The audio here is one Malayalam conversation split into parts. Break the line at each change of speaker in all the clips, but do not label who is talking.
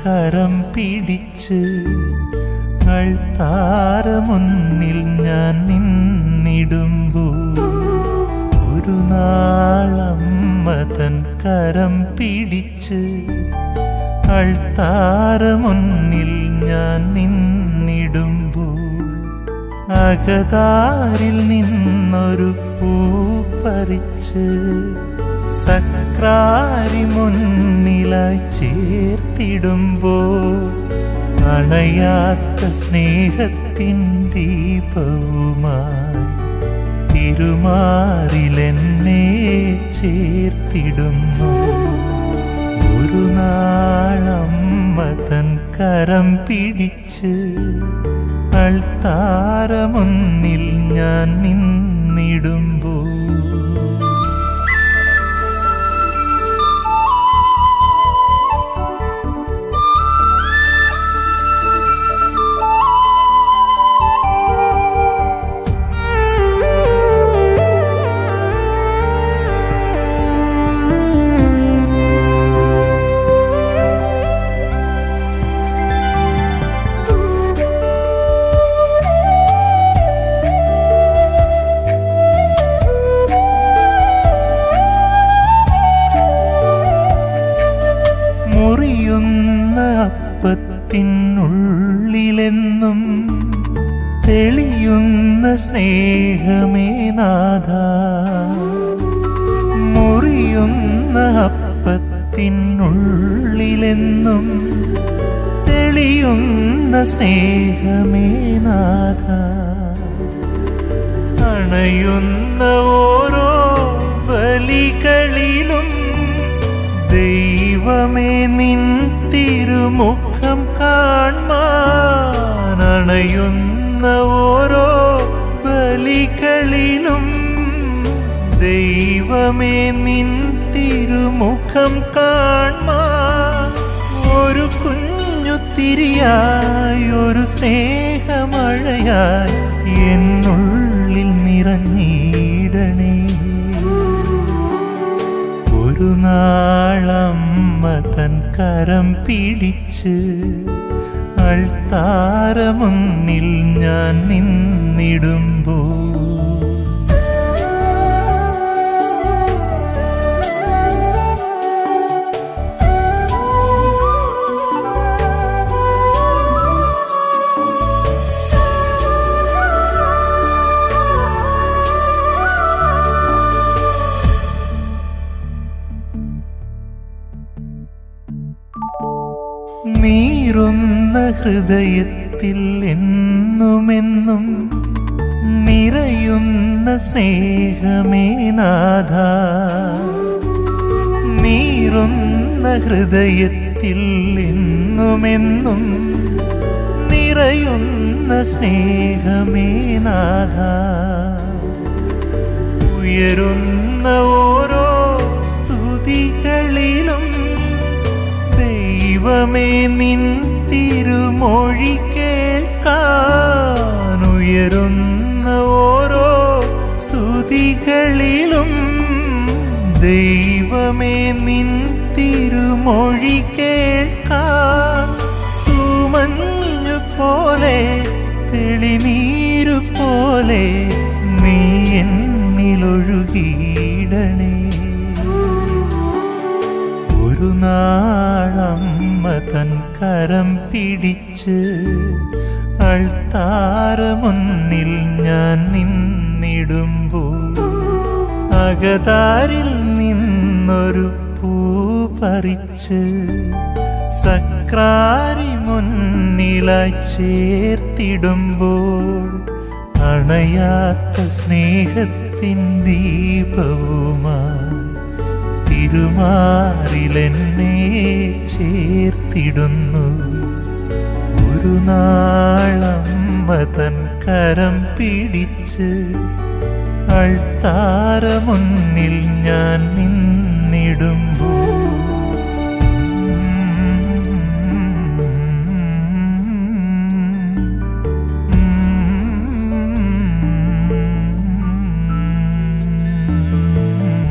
കരം പിടിച്ച് അൾത്താര മുന്നിൽ ഞാൻ നിന്നിടുമ്പോൾ ഒരു നാളമ്മ തൻ കരം പിടിച്ച് അൾത്താര മുന്നിൽ ഞാൻ നിന്നിടുമ്പോൾ അകതാരിൽ നിന്നൊരു പൂ പറിച്ച് സക്രാരി മുന്നിലായി ചേർത്തിടുമ്പോൾ അണയാത്ത സ്നേഹത്തിൻ ദീപവുമായി തിരുമാറിലെന്നെ ചേർത്തിടുന്നു ഒരു നാളമ്മ തൻ കരം പിടിച്ച് അൾത്താര മുന്നിൽ ഞാൻ നിന്നിടുമ്പോൾ മുറിയുന്ന അപ്പത്തിനുള്ളിലെന്നും തെളിയുന്ന സ്നേഹമേ നാഥ മുറിയുന്ന അപ്പത്തിനുള്ളിലെന്നും തെളിയുന്ന സ്നേഹമേ നാഥ അണയുന്ന ഓരോ ബലികളിലും ദൈവമേ നിൻ തിരുമുഖം കാൺമാൻ അണയുന്ന ഓരോ ബലികളിലും ദൈവമേ നിൻ തിരുമുഖം കാൺമാൻ ഒരു കുഞ്ഞു തിരിയായി ഒരു സ്നേഹമഴയായി എന്നുള്ളിൽ നിറഞ്ഞിടണേ ഒരു നാളമ്മ തൻ കരം പിടിച്ച് അൾത്താര മുന്നിൽ ഞാൻ നിന്നിടുമ്പോൾ നീറുന്ന ഹൃദയത്തിൽ എന്നുമെന്നും നിറയുന്ന സ്നേഹമേ നാഥ നീറുന്ന ഹൃദയത്തിൽ എന്നുമെന്നും നിറയുന്ന സ്നേഹമേ നാഥ ഉയരുന്ന ഓരോ സ്തുതികളിലും ദൈവമേ നിൻ തിരുമൊഴി കേൾക്കാൻ ഉയരുന്ന ഓരോ സ്തുതികളിലും ദൈവമേ നിൻ തിരുമൊഴി കേൾക്കാൻ തൂമഞ്ഞു പോലെ തെളിനീരു പോലെ നീ എന്നിലൊഴുകിയിടണേ ഒരു നാളമ്മ തൻ കരം പിടിച്ച് അൾത്താര മുന്നിൽ ഞാൻ നിന്നിടുമ്പോൾ അകതാരിൽ നിന്നൊരു പൂ പറിച്ച് സക്രാരി മുന്നിലായി ചേർത്തിടുമ്പോൾ അണയാത്ത സ്നേഹത്തിൻ ദീപവുമായി തിരുമാറിലെന്നെ ചേർത്തിടുന്നു ഒരു നാളമ്മ തൻ കരം പിടിച്ച് അൾത്താര മുന്നിൽ ഞാൻ നിന്നിടുമ്പോൾ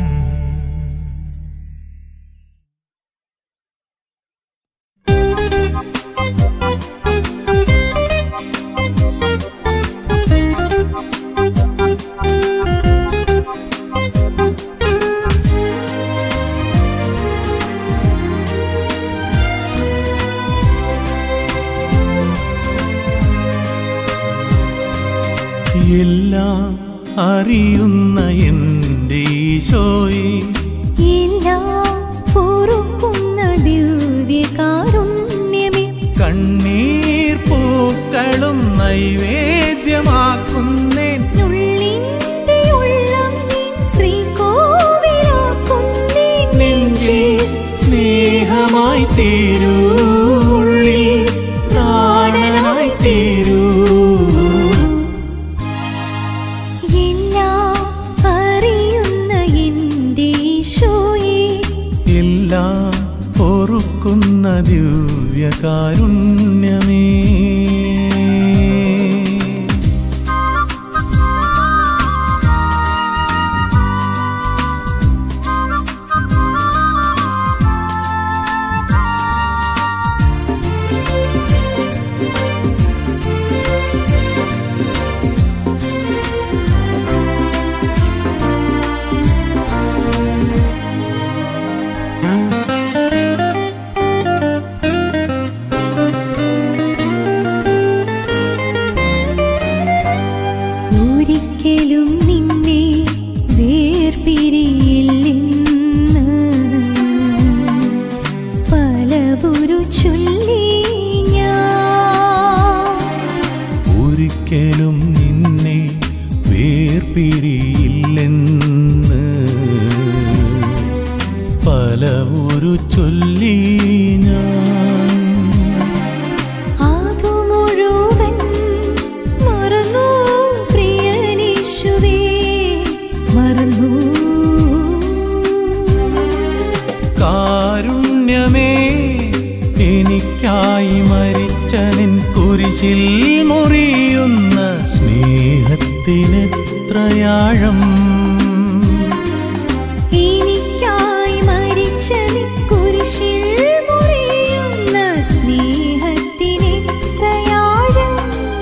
thank you
എല്ലാം അറിയുന്ന എൻ്റെ ഈശോയെ
എല്ലാം പൊറുക്കുന്ന ദിവ്യകാരുണ്യമേ
കണ്ണീർ പൂക്കളും നൈവേദ്യമാക്കുന്നേൻ
ഉള്ളിന്റെ ഉള്ളം നീ ശ്രീകോവിലാക്കുന്നേ
നെഞ്ചിൽ സ്നേഹമായി തീരൂ ഉള്ളിൽ പ്രാണനായി തീരൂ
എല്ലാം അറിയുന്ന എൻ്റെ ഈശോയെ
എല്ലാം പൊറുക്കുന്ന ദിവ്യകാരുണ്യമേ
ഒരിക്കലും നിന്നെ വേർപിരിയില്ലെന്ന് പലവുരു ചൊല്ലി ഞാൻ
ഒരിക്കലും നിന്നെ വേർപിരിയില്ലെന്ന് പല ഒരു ചൊല്ലി ഞാൻ
ആകു മുഴുവൻ മറന്നു പ്രിയനീശുവേ മറന്നു
കാരുണ്യമേ എനിക്കായി മരിച്ച നിൻ കുരിശിൽ മുറിയുന്ന സ്നേഹത്തിനെത്രയാഴം
എനിക്കായി മരിച്ച നീ കുരിശിൽ മുറിയുന്ന സ്നേഹത്തിനെത്രയാഴം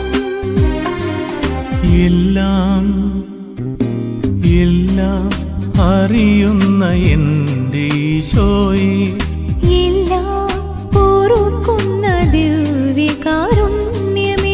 എല്ലാം എല്ലാം അറിയുന്ന എൻ്റെ ഈശോയെ
എല്ലാം പൊറുക്കുന്ന ദിവ്യകാരുണ്യമേ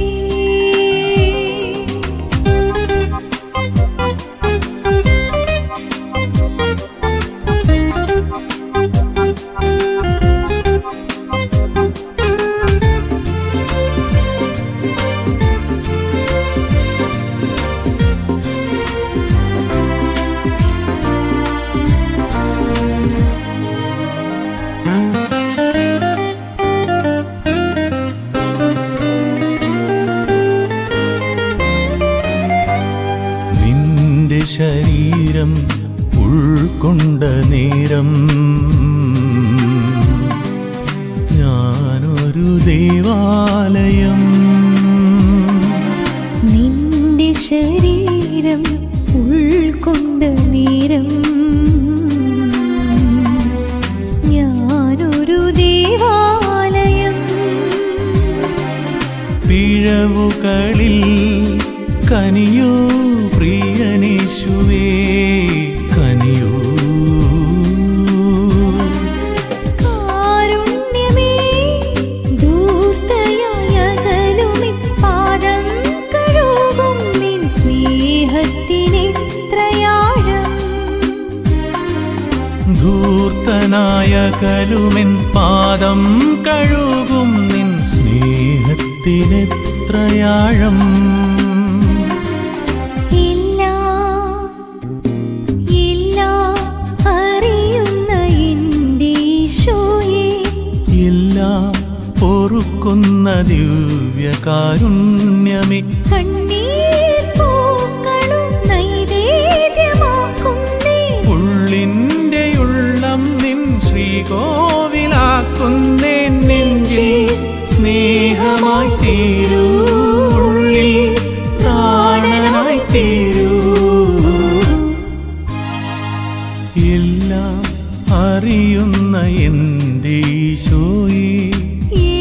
നിന്റെ ശരീരം ഉൾക്കൊണ്ട നേരം ഞാനൊരു ദേവാലയം
നിന്റെ ശരീരം ഉൾക്കൊണ്ട നേരം ഞാനൊരു ദേവാലയം
പിഴവുകളിൽ കനിയോ പ്രിയനേശുവേ കനിയോ
കാരുണ്യമേ ധൂർത്തയായ അകലുമി പാദം കഴുകും നിൻ സ്നേഹത്തിനെത്രയാഴം
ധൂർത്തനായ കലുമെൻ പാദം കഴുകും നിൻ സ്നേഹത്തിനെത്രയാഴം
എല്ലാം എല്ലാം അറിയുന്ന എൻ്റെ ഈശോയെ
എല്ലാം പൊറുക്കുന്ന ദിവ്യകാരുണ്യമേ
കണ്ണീർ പൂക്കളും നൈവേദ്യമാക്കുന്നേ
ഉള്ളിൻ്റെ ഉള്ളം നിൻ ശ്രീകോവിലാക്കുന്നേ നെഞ്ചിൽ സ്നേഹമായി തീരൂ ഉള്ളിൽ പ്രാണനായി തീരൂ എല്ലാം അറിയുന്ന എൻ്റെ ഈശോയെ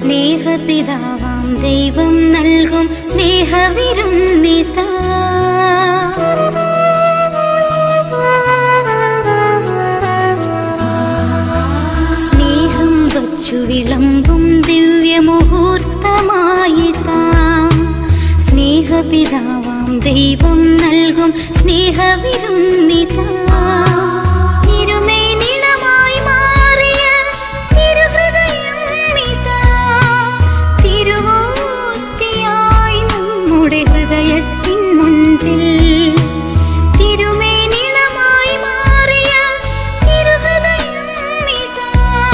സ്നേഹപിതാവാം ദൈവം നൽകും സ്നേഹവിരുന്നിതാ സ്നേഹം വച്ചു വിളമ്പും ദിവ്യമുഹൂർത്തമായിതാ സ്നേഹപിതാവാം ദൈവം നൽകും സ്നേഹവിരുന്നിതാ തിരുമേനിണമായി മാറിയ തിരുഹൃദയം ഇതാ. തിരുവോസ്തിയായി നമ്മുടെ ഹൃദയത്തിൻ മുൻപിൽ തിരുമേനിണമായി മാറിയ തിരുഹൃദയം ഇതാ.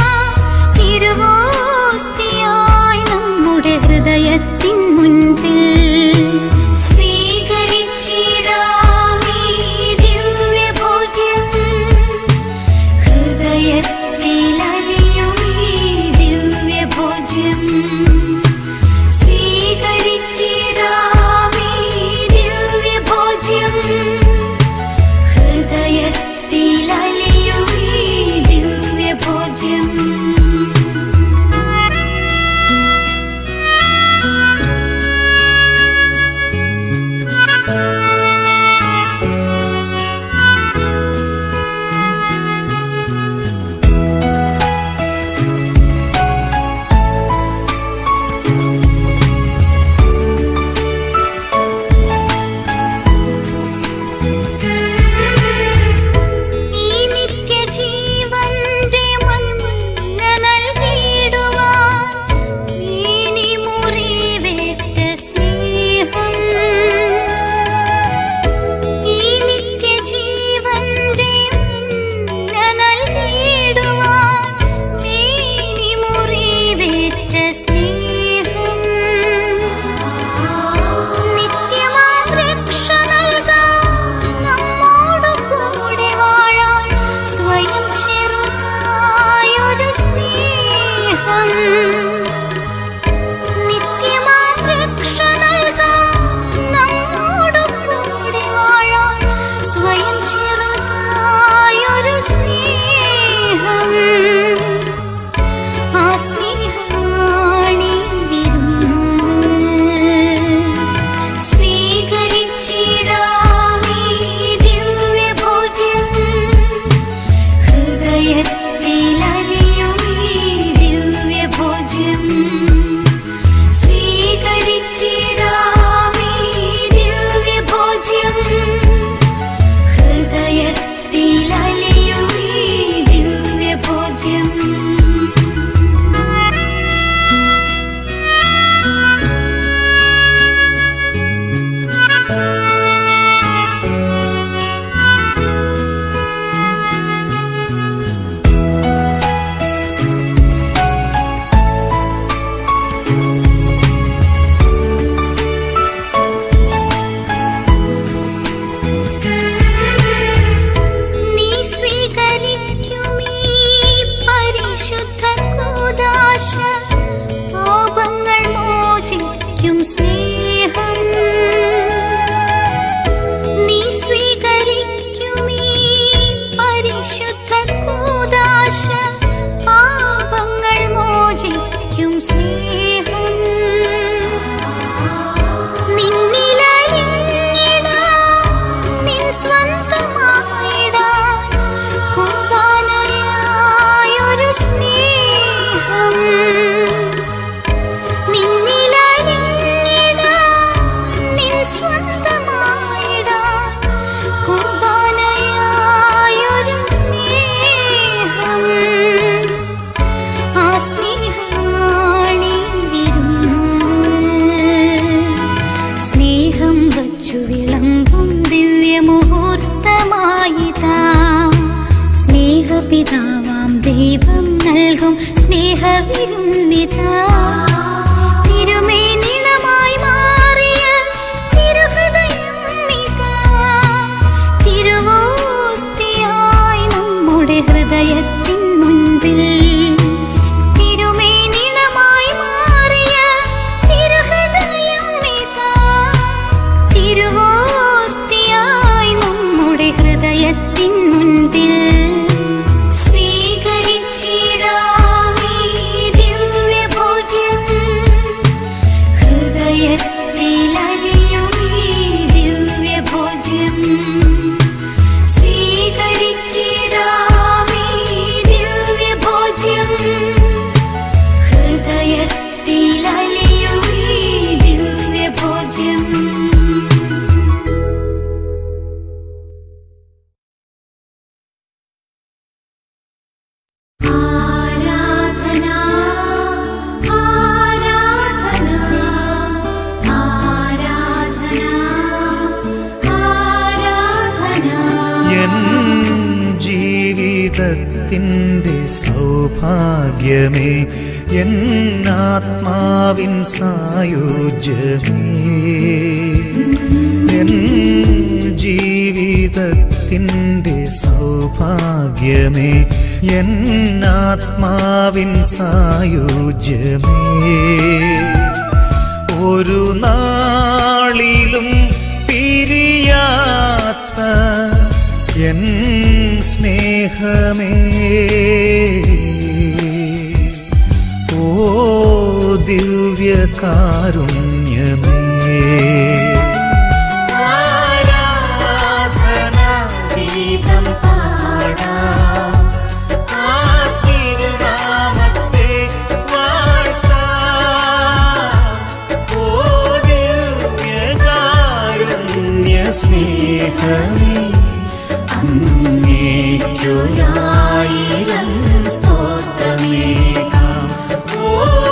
തിരുവോസ്തിയായി നമ്മുടെ ഹൃദയത്തിൻ മുൻപിൽ സ്വീകരിച്ചിടാമീ ദിവ്യഭോജ്യം ഹൃദയത്തിലലിയുമീ ദിവ്യഭോജ്യം സ്വീകരിച്ചിടാമീ ദിവ്യഭോജ്യം ഹൃദയത്തിലലിയുമീ ദിവ്യഭോജ്യം ഈ നിത്യജീവന്റെ മന്ന നൽകിയിടുവാൻ ഇനി മുറിവേറ്റ സ്നേഹം ഈ നിത്യജീവന്റെ മന്ന നൽകിയിടുവാൻ ഇനി മുറിവേറ്റ സ്നേഹം നിത്യമാം രക്ഷ നൽകാൻ നമ്മോടു കൂടെ വാഴാൻ സ്വയം ചെറുതായൊരു സ്നേഹം നിത്യമാം രക്ഷ നൽകാൻ നമ്മോടു കൂടെ വാഴാൻ സ്വയം ചെറുതായൊരു സ്നേഹം ആ സ്നേഹമാണീ വിരുന്ന്. സ്വീകരിച്ചിടാമീ ദിവ്യഭോജ്യം. ഹൃദയത്തിലലിയുമീ ദിവ്യഭോജ്യം. സ്വീകരിച്ചിടാമീ ദിവ്യഭോജ്യം. ഹൃദയത്തിലലിയുമീ ദിവ്യഭോജ്യം നീ സ്വീകരിക്കുമീ പരിശുദ്ധ കൂദാശ പാപങ്ങൾ മോചിക്കും സ്നേഹം നീ സ്വീകരിക്കുമീ പരിശുദ്ധ കൂദാശ പാപങ്ങൾ മോചിക്കും സ്നേഹം നിന്നിലലിഞ്ഞിടാൻ, നിൻ സ്വന്തമായിടാൻ കുർബാനയായൊരു സ്നേഹം. നിന്നിലലിഞ്ഞിടാൻ,
ജീവിതത്തിൻ്റെ സൗഭാഗ്യമേ എന്നാത്മാവിൻ സായുജ്യമേ എൻ ജീവിതത്തിൻ്റെ സൗഭാഗ്യമേ എന്നാത്മാവിൻ സായുജ്യമേ ഒരു നാളിലും പിരിയാത്ത എൻ സ്നേഹമേ ഓ ദിവ്യകാരുണ്യമേ ആരാധന ഗീതം പാടാം ആ തിരുനാമത്തെ വാഴ്ത്താം ഓ ദിവ്യകാരുണ്യ സ്നേഹമേ അങ്ങേക്കുയായിരം സ്തോത്രമേകാം ഓ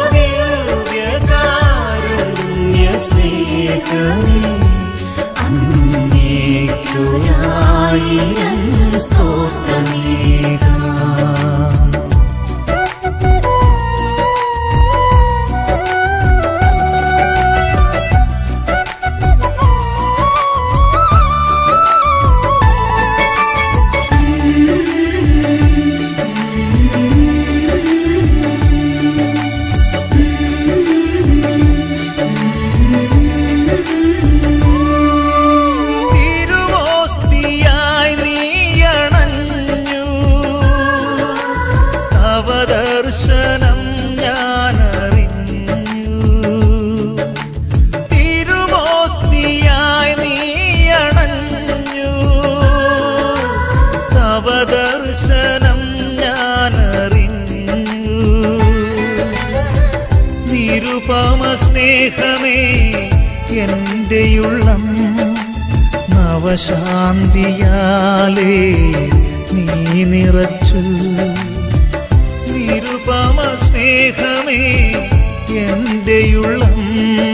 ദിവ്യകാരുണ്യ സ്നേഹമേ അങ്ങേക്കുയായിരം സ്തോത്രമേകാം തിരുവോസ്തിയായി നീയണഞ്ഞു അവദർശനം ഞാനറിഞ്ഞു തിരുവോസ്തിയായി നീയണഞ്ഞു അവദർശനം ഞാനറിഞ്ഞു നിരുപമ സ്നേഹമേ എന്റെയുള്ളം നവശാന്തിയാലേ നീ നിറച്ചു നിരുപമ സ്നേഹമേ എന്റെയുള്ളം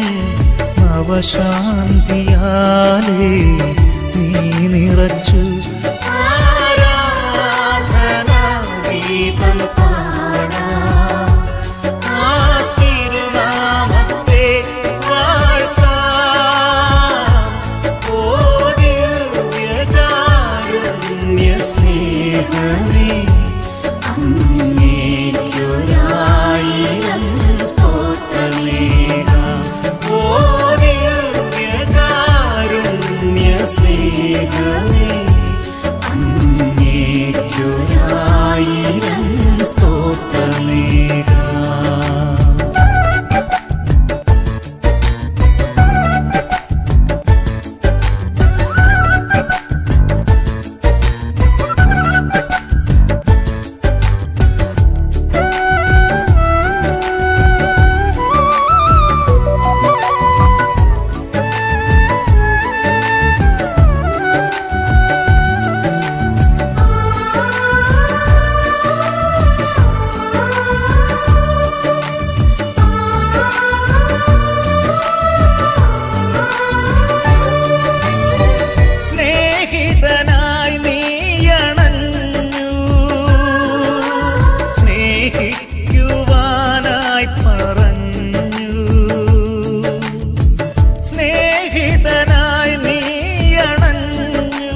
നവശാന്തിയാലേ നീ നിറച്ചു ആരാധന ഗീതം പാടാം ആ തിരുനാമത്തെ വാഴ്ത്താം ഓ ദിവ്യകാരുണ്യ സ്നേഹമേ അങ്ങേക്കൊരായിരം സ്തോത്രമേകാം ഓ ദിവ്യകാരുണ്യ സ്നേഹമേ അങ്ങേക്കൊരായിരം സ്തോത്രമേകാം സ്നേഹിതനായി നീയണഞ്ഞു സ്നേഹിക്കുവാനായി പറഞ്ഞു സ്നേഹിതനായി നീയണഞ്ഞു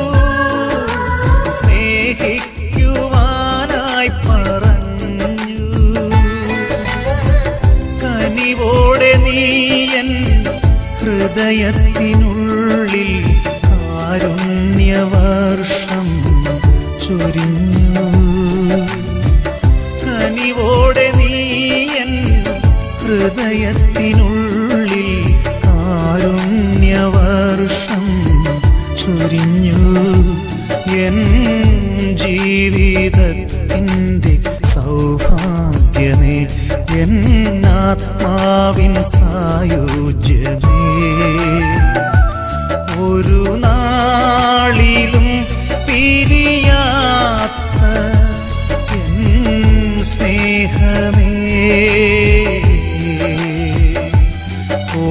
സ്നേഹിക്കുവാനായി പറഞ്ഞു കനിവോടെ നീയൻ ഹൃദയത്തിനുള്ളിൽ കാരുണ്യവർഷം ചൊരിഞ്ഞു കനിവോടെ നീയൻ ഹൃദയത്തിനുള്ളിൽ കാരുണ്യവർഷം ചൊരിഞ്ഞു എൻ ജീവിതത്തിൻ്റെ സൗഭാഗ്യമേ എന്നാത്മാവിൻ സായുജ്യമേ ഒരു നാളിലും പിരിയാത്ത എൻ സ്നേഹമേ ഓ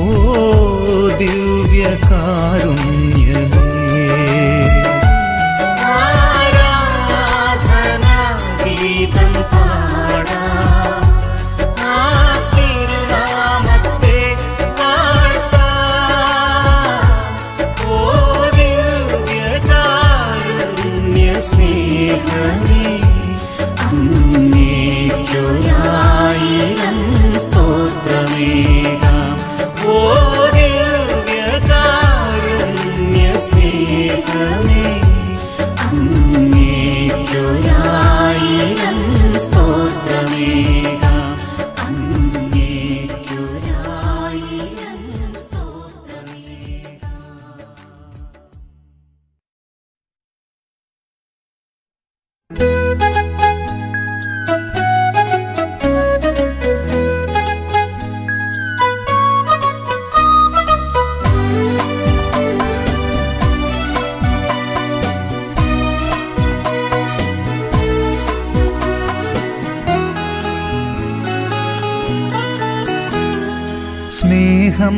ദിവ്യകാരുണ്യമേ ആരാധന സ്തോത്രമേകാം ഓ ദിവ്യകാരുണ്യ സ്നേഹമേ അങ്ങേക്കൊരായിരം സ്തോത്രമേകാം അങ്ങേക്കൊരായിരം സ്തോത്രമേകാം സ്നേഹം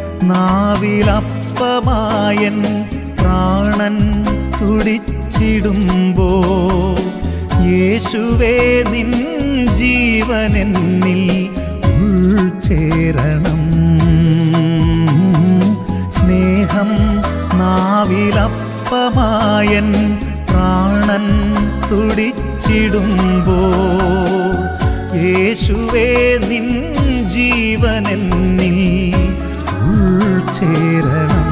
നാവിലപ്പമായൻ പ്രാണൻ തുടിച്ചിടുമ്പോ യേശുവേ നിൻ ജീവനെന്നിൽ ഉൾച്ചേരണം സ്നേഹം നാവിലപ്പമായൻ പ്രാണൻ തുടിച്ചിടുമ്പോ യേശുവേ നിൻ ജീവനെന്നിൽ ഉൾച്ചേരണം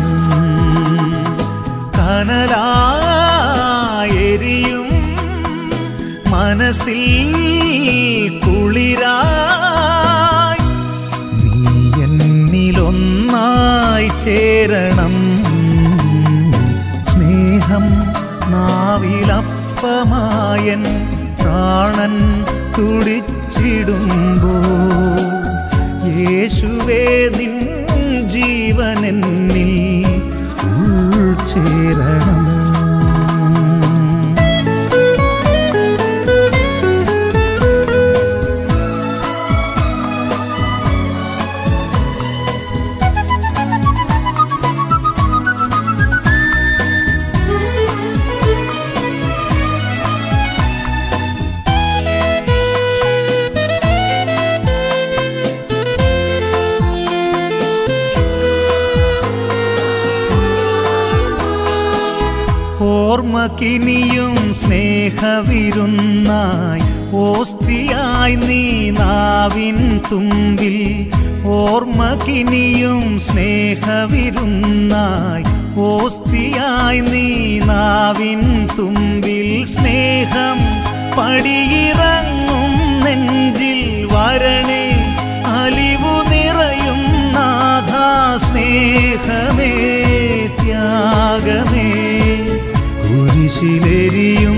കനലായെരിയും മനസ്സിൽ കുളിരായി നീ എന്നിലൊന്നായി ചേരണം സ്നേഹം നാവിലപ്പമായൻ പ്രാണൻ തുടിച്ചിടുമ്പോ യേശുവേ നിൻ ജീവനെന്നിൽ ഉൾച്ചേരണം ഓർമ്മക്കിനിയും സ്നേഹവിരുന്നായി ഓസ്തിയായി നീ നാവിൻ തുമ്പിൽ ഓർമ്മക്കിനിയും സ്നേഹവിരുന്നായി ഓസ്തിയായി നീ നാവിൻ തുമ്പിൽ സ്നേഹം പടിയിറങ്ങും നെഞ്ചിൽ വരണേ അലിവു നിറയും നാഥാ സ്നേഹമേ ത്യാഗമേ കുരിശിലെരിയും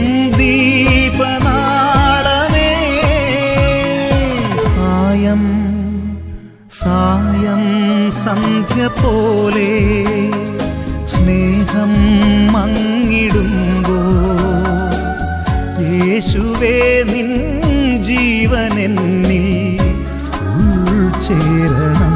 ദീപനാളമേ സായം സായം സന്ധ്യ പോലെ സ്നേഹം മങ്ങിടുമ്പോ യേശുവേ നിൻ ജീവനെന്നിൽ ഉൾച്ചേരണം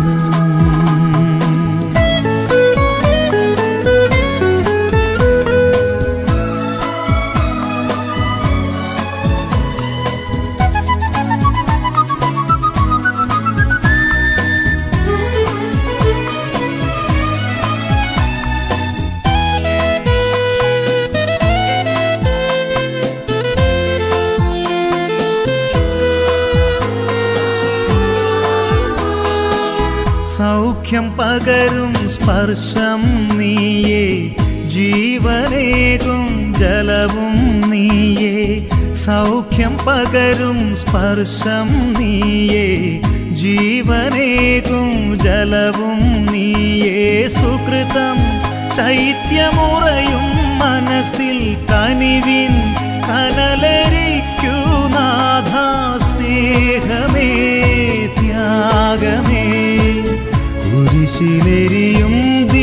സൗഖ്യം പകരും സ്പർശം നീയേ ജീവനേകും ജലവും നീയേ സൗഖ്യം പകരും സ്പർശം നീയേ ജീവനേകും ജലവും നീയേ സുകൃതം ശൈത്യമുറയും മനസ്സിൽ കനിവിൻ കനലരിക്കൂ നാഥ സ്നേഹമേ ത്യാഗമേ കുരിശിലെരിയും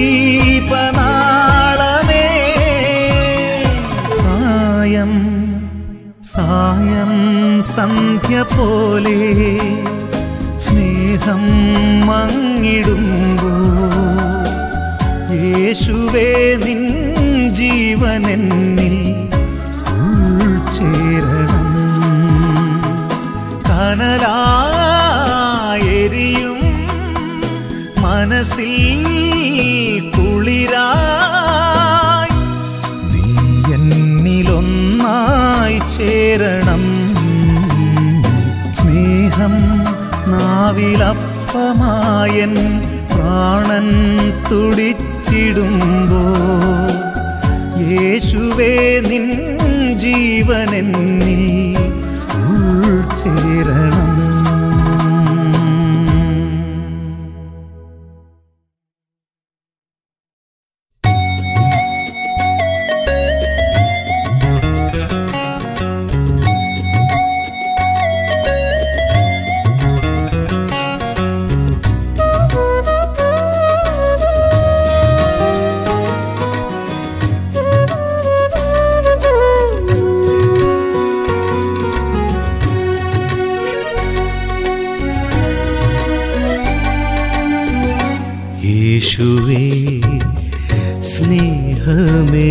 ദീപനാളമേ സായം സായം സന്ധ്യ പോലെ സ്നേഹം മങ്ങിടുമ്പോ യേശുവേ നിൻ ജീവനെന്നിൽ ഉൾച്ചേരണം കനലായെരിയും മനസ്സിൽ കുളിരായി നീ എന്നിലൊന്നായി ചേരണം സ്നേഹം നാവിലപ്പ പാപമായൻ പ്രാണൻ തുടിച്ചിടുമ്പോ യേശുവേ നിൻ ജീവനെന്നിൽ ഉൾച്ചേരണം യേശുവേ സ്നേഹമേ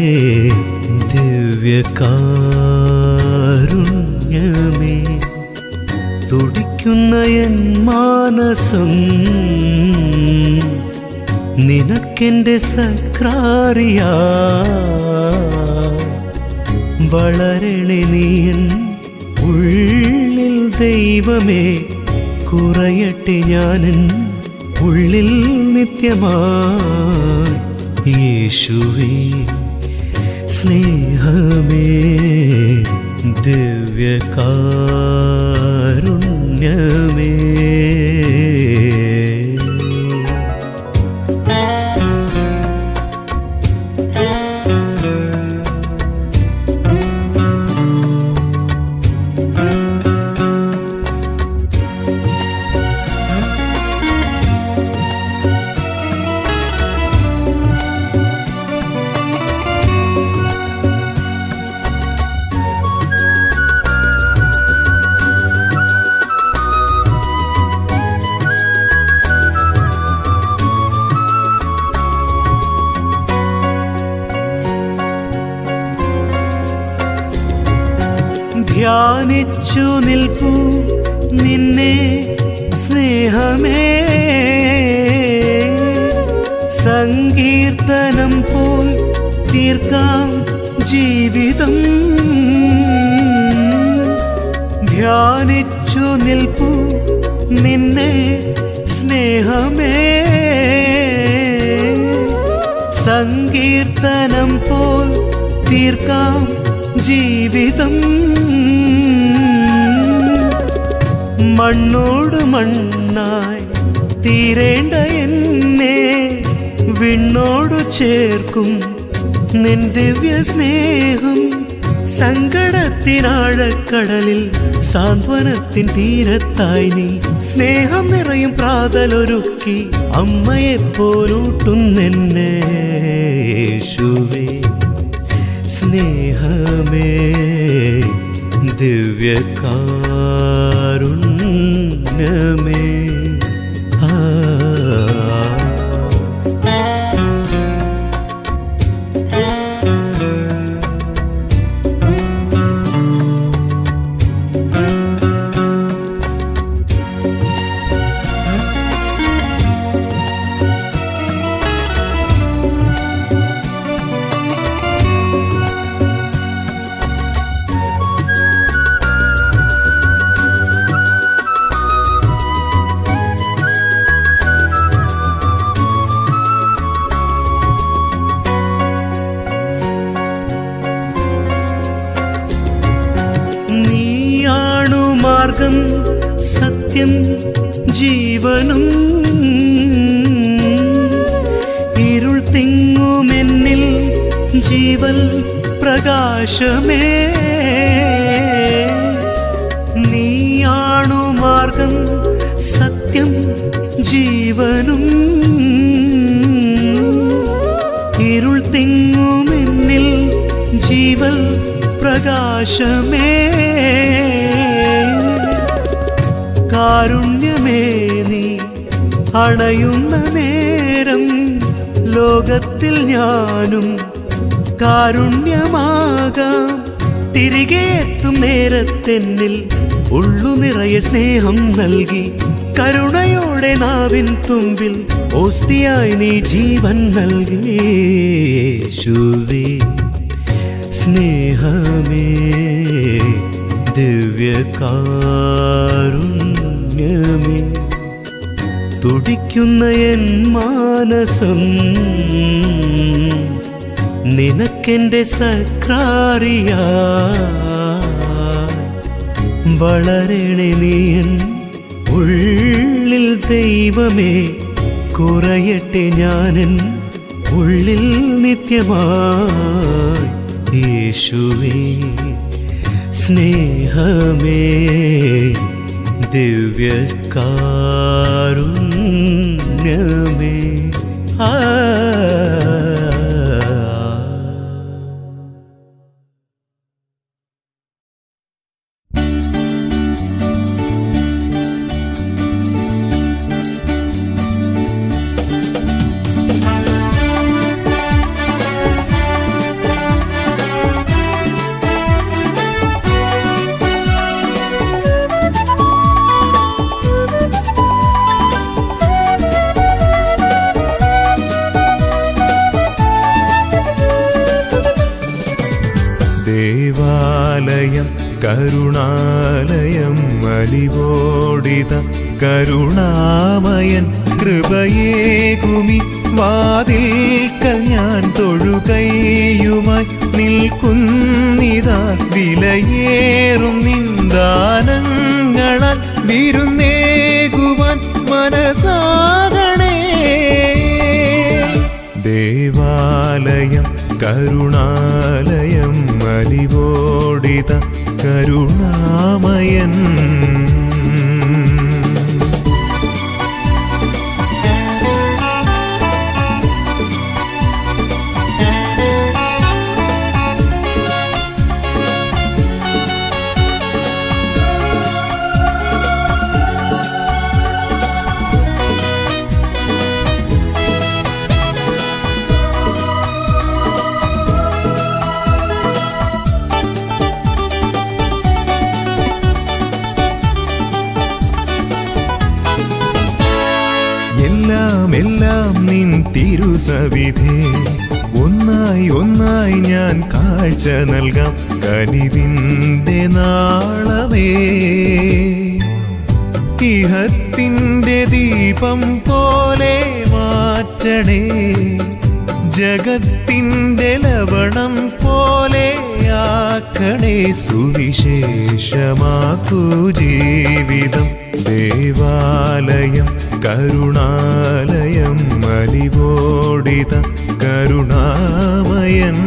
ദിവ്യകാരുണ്യമേ തുടിക്കുന്ന എൻ മാനസം നിനക്കെൻ്റെ സക്രാറിയാ വളരണേ നീയൻ ഉള്ളിൽ ദൈവമേ കുറയട്ടെ ഞാനൻ ഉള്ളിൽ നിത്യമായി യേശുവേ സ്നേഹമേ ദിവ്യകാരുണ്യമേ ധ്യാനിച്ചു നിൽപ്പു നിന്നെ സ്നേഹമേ സങ്കീർത്തനം പോൽ തീർക്കാം ജീവിതം ധ്യാനിച്ചു നിൽപ്പു നിന്നെ സ്നേഹമേ സങ്കീർത്തനം പോൽ തീർക്കാം ജീവിതം മണ്ണോട് മണ്ണായി തീരേണ്ട എന്നെ വിണ്ണോടു ചേർക്കും നിൻ ദിവ്യ സ്നേഹം സങ്കടത്തിനാഴക്കടലിൽ സാന്ത്വനത്തിൻ തീരത്തായി നീ സ്നേഹം നിറയും പ്രാതലൊരുക്കി അമ്മയെപ്പോലൂട്ടുന്നെന്നെ യേശുവേ സ്നേഹമേ ദിവ്യകാരുണ്യമേ ആ നീയാണു മാർഗം സത്യം ജീവനും ഇരുൾ തിങ്ങുമെന്നിൽ ജീവൽ പ്രകാശമേ നീയാണു മാർഗം സത്യം ജീവനും ഇരുൾ തിങ്ങുമെന്നിൽ ജീവൽ പ്രകാശമേ കാരുണ്യമേ നീ അണയുന്ന നേരം ലോകത്തിൽ ഞാനും കാരുണ്യമാകാം തിരികെ എത്തും നേരത്തെന്നിൽ ഉള്ളു നിറയെ സ്നേഹം നൽകി കരുണയോടെ നാവിൻ തുമ്പിൽ ഓസ്തിയായി നീ ജീവൻ നൽകി യേശുവേ സ്നേഹമേ ദിവ്യകാരുണ്യമേ തുടിക്കുന്ന എൻ മാനസം നിനക്കെന്റെ സക്രാറിയ വളരണേ നീയൻ ഉള്ളിൽ ദൈവമേ കുറയട്ടെ ഞാനൻ ഉള്ളിൽ നിത്യമായി യേശുവേ സ്നേഹമേ ദിവ്യകാരുണ്യമേ ആ
ദേവാലയം കരുണാലയം അലിവോടിത കരുണാമയൻ കൃപയേകുമി വാതിൽക്കൽ ഞാൻ തൊഴുകയുമായി നിൽക്കുന്നിതാ വിലയേറും നിന്ദാനങ്ങളാൽ വിരുന്നേകുവാൻ മനസാകണേ ദേവാലയം കരുണാലയം അലിവോടിത കരുണാമയൻ എല്ലാം എല്ലാം നിൻ തിരുസവിധേ ഒന്നായി ഒന്നായി ഞാൻ കാഴ്ച നൽകാം കനിവിൻ്റെ നാളമേ ഇഹത്തിൻ്റെ ദീപം പോലെ മാറ്റണേ ജഗത്തിൻ്റെ ലവണം പോലെ ആക്കണേ സുവിശേഷമാക്കൂ ജീവിതം ദേവാലയം കരുണാലയം അലിവോടിത കരുണാമയൻ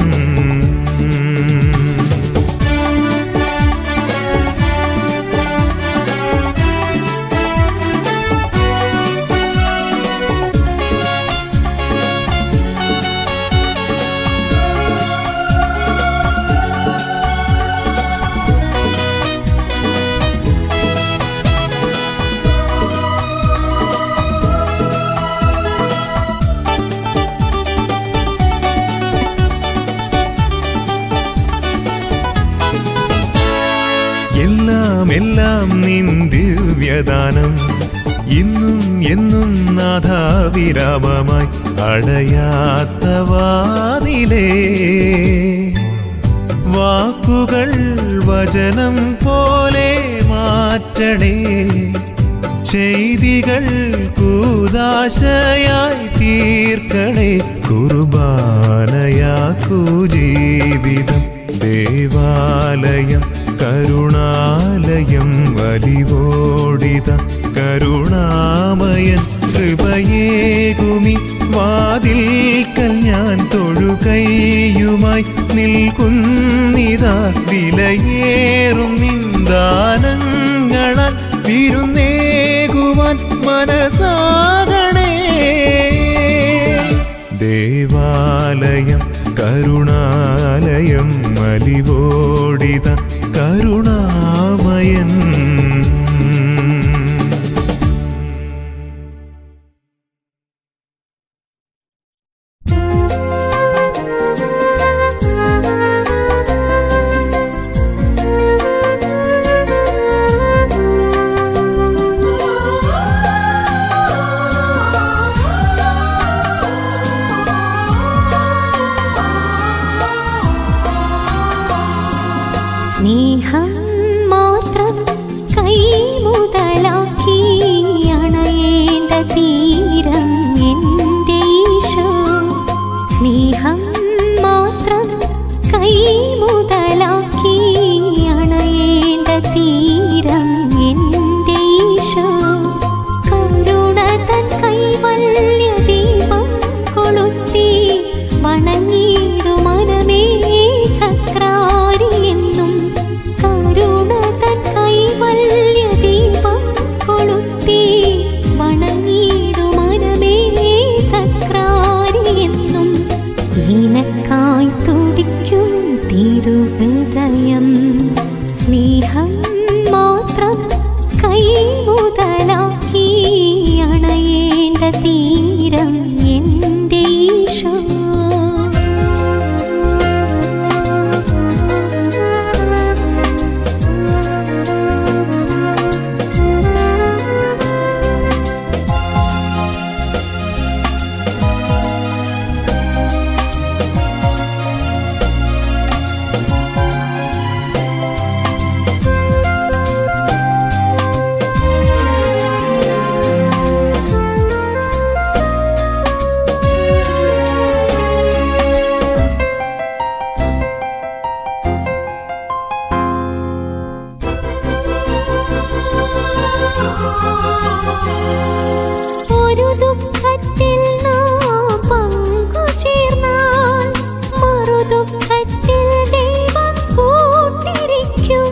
എല്ലാം എല്ലാം നിൻ ദിവ്യദാനം ഇന്നും എന്നും നാഥാവിരാമമായി അടയാത്ത വാതിലേ വാക്കുകൾ വചനം പോലെ മാറ്റണേ ചെയ്തികൾ കൂതാശയായി തീർക്കണേ കുർബാനയാക്കൂ ജീവിതം ദേവാലയം കരുണാലയം വലിവോടിത കരുണാമയൻ കൃപയേകുമി വാതിൽക്കൽ ഞാൻ തൊഴുകയുമായി നിൽക്കുന്നിതാ വിലയേറും നിന്ദാനങ്ങളാൽ വിരുന്നേകുവാൻ മനസാകണേ ദേവാലയം കരുണാലയം അലിവോടിത കരുണാമയൻ
ആ തീരം എൻ്റെ ഈശോ ഒരു ദുഃഖത്തിൽ നാം പങ്കുചേർന്നാൽ മറുദുഃഖത്തിൽ ദൈവം കൂട്ടിരിക്കും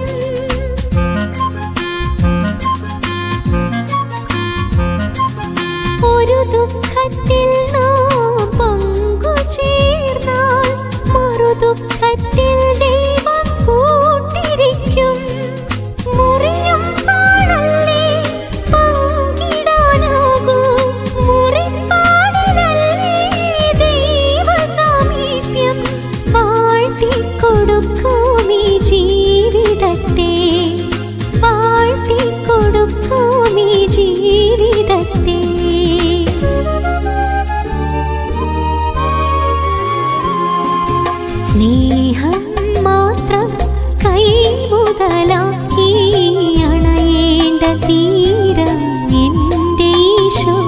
ഒരു ദുഃഖത്തിൽ നാം പങ്കുചേർന്നാൽ മറുദുഃഖത്തിൽ ദൈവം കൂട്ടിരിക്കും മുറിയും പാടല്ലേ പങ്കിടാനാകൂ മുറിപ്പാടിലല്ലേ ദൈവസാമീപ്യം വാഴ്ത്തിക്കൊടുക്കും ഈ ജീവിതത്തെ വാഴ്ത്തിക്കൊടുക്കും ഈ ജീവിതത്തെ സ്നേഹം മാത്രം കൈമുതലാക്കി അണയേണ്ട തീരം എൻ്റെ ഈശോ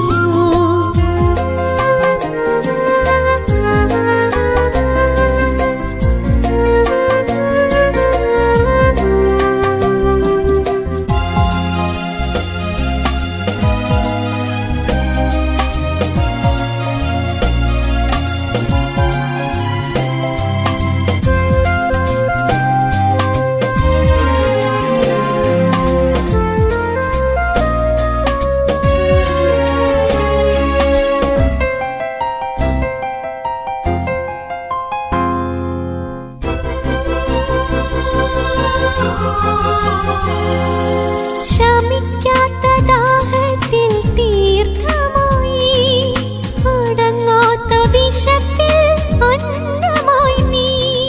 ശമിക്കാത്ത ദാഹത്തിൽ തീർത്ഥമായി അടങ്ങാത്ത വിശപ്പിൽ അന്നമായി നീ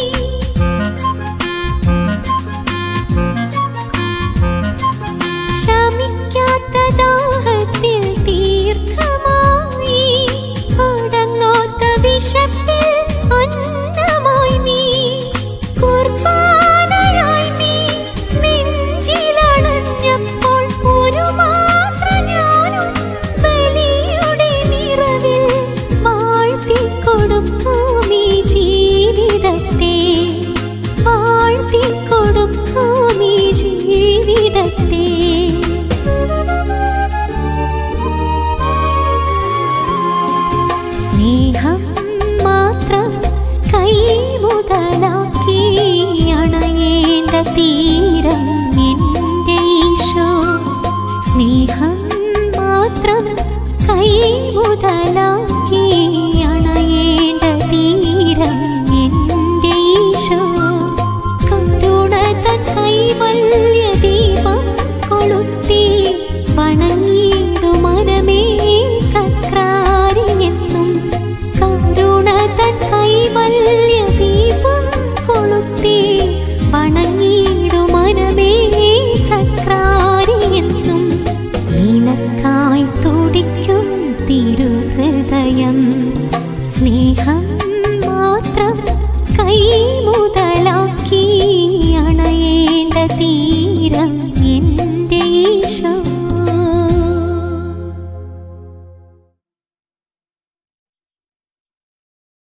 ശമിക്കാത്ത ദാഹത്തിൽ തീർത്ഥമായി അടങ്ങാത്ത വിശപ്പിൽ അന്നമായി നീ കുർബാനയായി നീ നെഞ്ചിലണഞ്ഞപ്പോൾ ഒരു മാത്ര ഞാനും ബലിയുടെ നിറവിൽ വാഴ്ത്തിക്കൊടുക്കും ഈ ജീവിതത്തെ വാഴ്ത്തിക്കൊടുക്കും ഈ ജീവിതത്തെ സ്നേഹം മാത്രം കൈമുതലാക്കി അണയേണ്ട തീരം എൻ്റെ ഈശോ സ്നേഹം മാത്രം കൈമുതലാക്കി